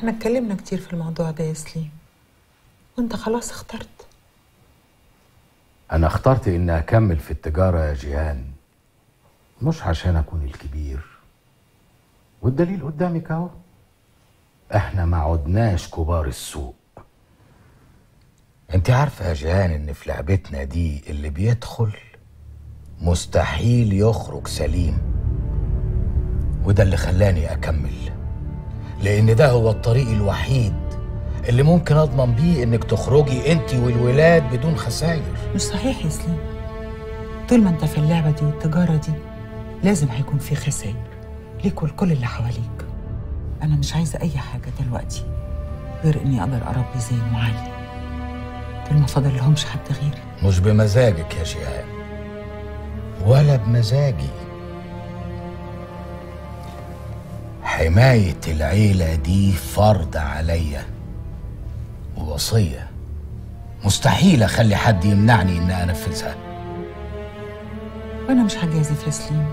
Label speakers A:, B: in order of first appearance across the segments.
A: احنا اتكلمنا كتير في الموضوع ده يا سليم وانت خلاص اخترت
B: أنا اخترت إني أكمل في التجارة يا جيهان مش عشان أكون الكبير والدليل قدامك أهو إحنا ما عدناش كبار السوق أنت عارفة يا جيهان إن في لعبتنا دي اللي بيدخل مستحيل يخرج سليم وده اللي خلاني أكمل لأن ده هو الطريق الوحيد اللي ممكن أضمن بيه إنك تخرجي أنت والولاد بدون خسائر
A: مش صحيح يا سليم طول ما انت في اللعبة دي والتجارة دي لازم هيكون في خسائر ليك ولكل اللي حواليك أنا مش عايزة أي حاجة دلوقتي غير إني أقدر أربي زين وعلي دول ما فاضل لهمش حد غيري
B: مش بمزاجك يا جيهان ولا بمزاجي حماية العيلة دي فرض عليا ووصية مستحيل أخلي حد يمنعني إن أنفذها
A: وأنا مش هجازف يا سليم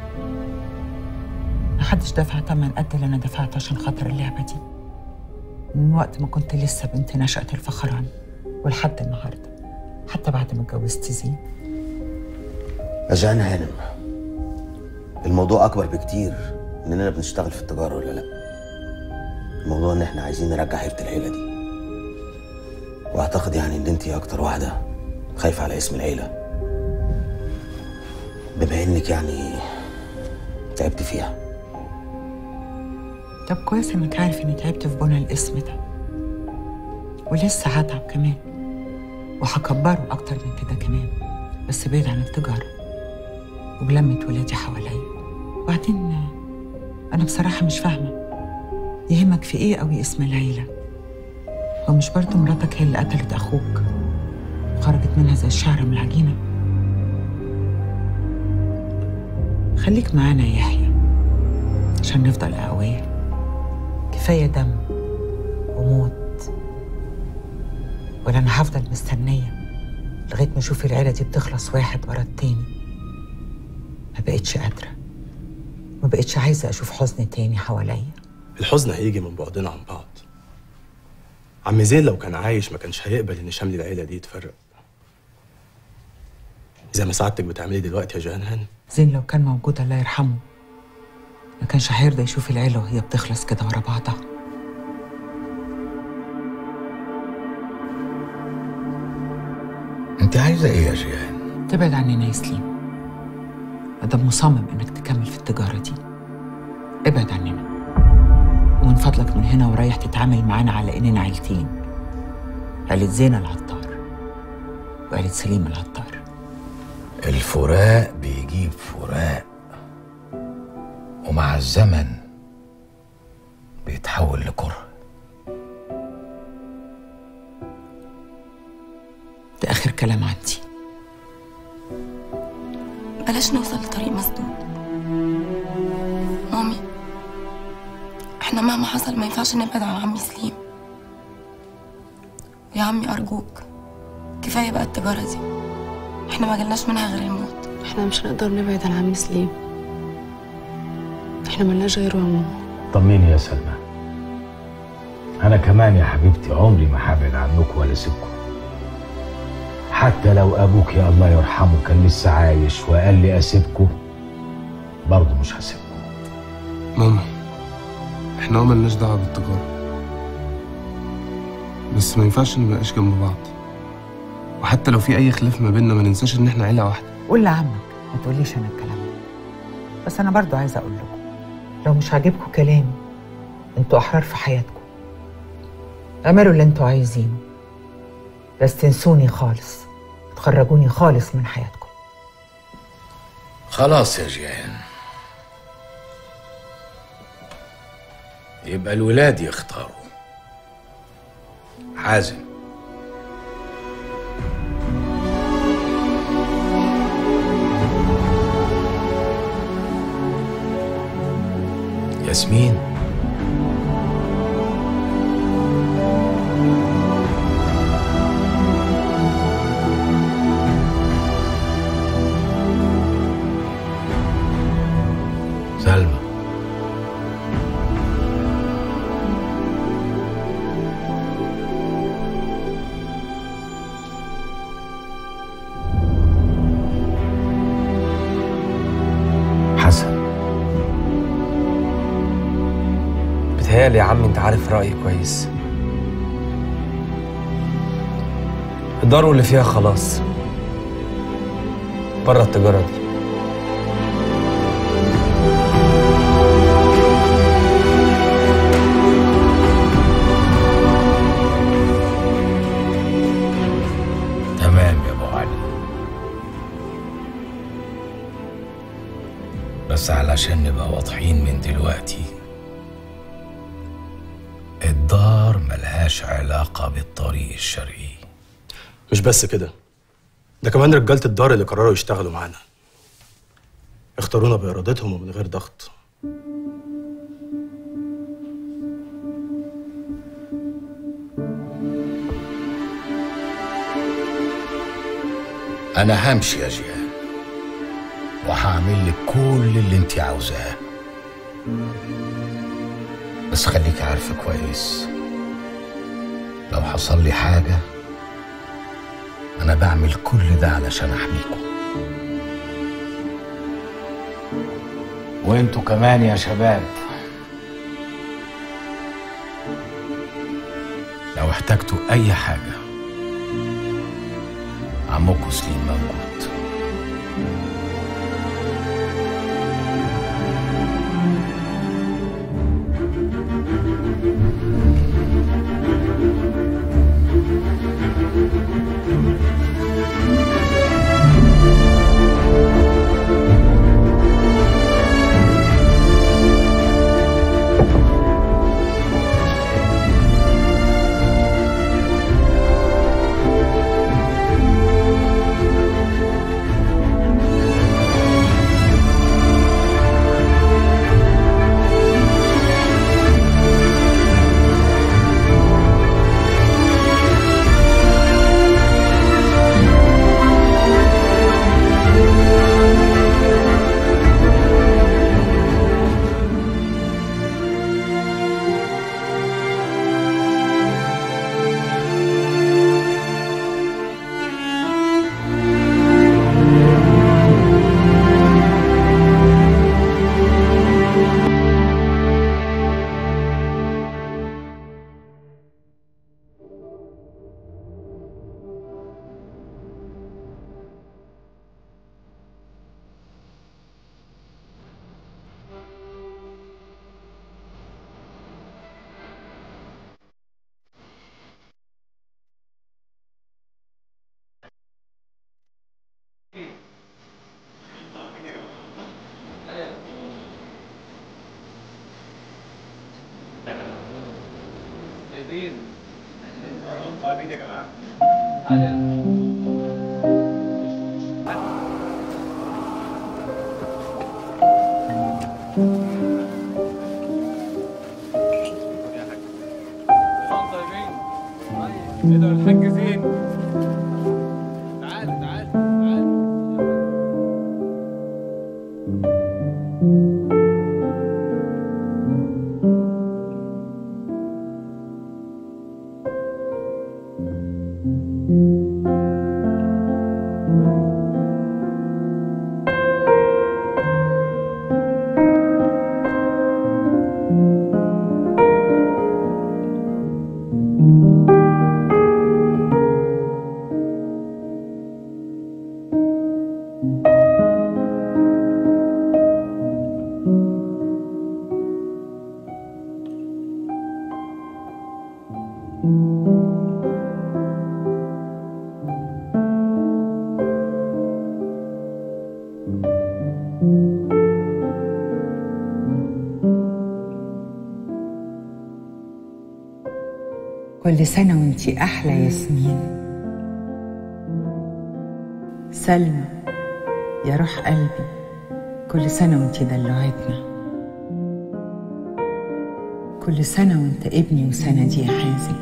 A: محدش دفع تمن قد اللي أنا دفعته عشان خاطر اللعبة دي من وقت ما كنت لسه بنت نشأة الفخران ولحد النهاردة حتى بعد ما اتجوزت زين
C: يا جان هانم الموضوع اكبر بكتير من اننا بنشتغل في التجاره ولا لا الموضوع ان احنا عايزين نرجع هيبه العيله دي واعتقد يعني ان انت اكتر واحده خايفه على اسم العيله بما انك يعني تعبت فيها
A: طب كويس إنك عارف إني تعبت في بنى الاسم ده ولسه هتعب كمان وهكبره أكتر من كده كمان بس بعيد عن التجارة وبلمة ولادي حواليا وبعدين أنا بصراحة مش فاهمة يهمك في إيه قوي اسم العيلة هو مش برضه مراتك هي اللي قتلت أخوك وخرجت منها زي الشعرة من العجينة خليك معانا يا يحيى عشان نفضل أقوياء كفاية دم وموت ولا أنا هفضل مستنية لغاية ما أشوف العيلة دي بتخلص واحد ورا التاني ما بقتش قادرة ما بقتش عايزة أشوف حزن تاني حواليا
D: الحزن هيجي من بعدنا عن بعض عم زين لو كان عايش ما كانش هيقبل ان شمل العيله دي يتفرق زي ما سعادتك بتعملي دلوقتي يا جهان هانم
A: زين لو كان موجود الله يرحمه ما كانش هيرضى يشوف العيلة وهي بتخلص كده ورا بعضها
B: أنت عايزة إيه يا جيهان؟
A: تبعد عننا يا سليم مادام مصمم إنك تكمل في التجارة دي ابعد عننا ومن فضلك من هنا ورايح تتعامل معانا على إننا عيلتين عيلة زينة العطار وعيلة سليم العطار
B: الفراق بيجيب فراق ومع الزمن بيتحول لكره
A: ده آخر كلام عندي
E: بلاش نوصل لطريق مسدود مامي احنا مهما حصل ما ينفعش نبعد عن عمي سليم يا عمي أرجوك كفاية بقى التجارة دي احنا ما جالناش منها غير الموت
F: احنا مش هنقدر نبعد عن عم سليم احنا ملناش غيره يا ماما
B: طمني يا سلمى أنا كمان يا حبيبتي عمري ما هبعد عنكم ولا أسيبكم حتى لو أبوك يا الله يرحمه كان لسه عايش وقال لي أسيبكم برضه مش هسيبكم
D: ماما احنا اه ملناش دعوه بالتجاره بس ما ينفعش ما نبقاش جنب بعض وحتى لو في اي خلاف ما بيننا ما ننساش ان احنا عيله واحده
A: قول لعمك ما تقوليش أنا الكلام ده بس أنا برضو عايزة أقول لكم لو مش عاجبكم كلامي انتوا أحرار في حياتكم اعملوا اللي انتوا عايزينه بس تنسوني خالص تخرجوني خالص من حياتكم
B: خلاص يا جيهان يبقى الولاد يختاروا حازم ياسمين سلمى
G: متهيألي يا عم انت عارف رأيي كويس الدار واللي فيها خلاص بره التجارة دي
B: تمام يا ابو علي بس علشان نبقى واضحين من دلوقتي الدار ملهاش علاقة بالطريق الشرقي
D: مش بس كده ده كمان رجالة الدار اللي قرروا يشتغلوا معانا اختارونا بإرادتهم ومن غير ضغط
B: أنا همشي يا جيهان وهعمل لك كل اللي انت عاوزاه بس خليك عارفة كويس لو حصل لي حاجة أنا بعمل كل ده علشان أحميكم وانتوا كمان يا شباب لو احتجتوا أي حاجة عمكم سليم موجود
A: كل سنة وانتي أحلى ياسمين سلمى يا روح قلبي كل سنة وانتي دلوعتنا كل سنة وانت ابني وسندي يا حازم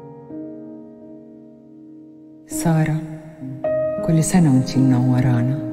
A: سارة كل سنة وانتي منورانا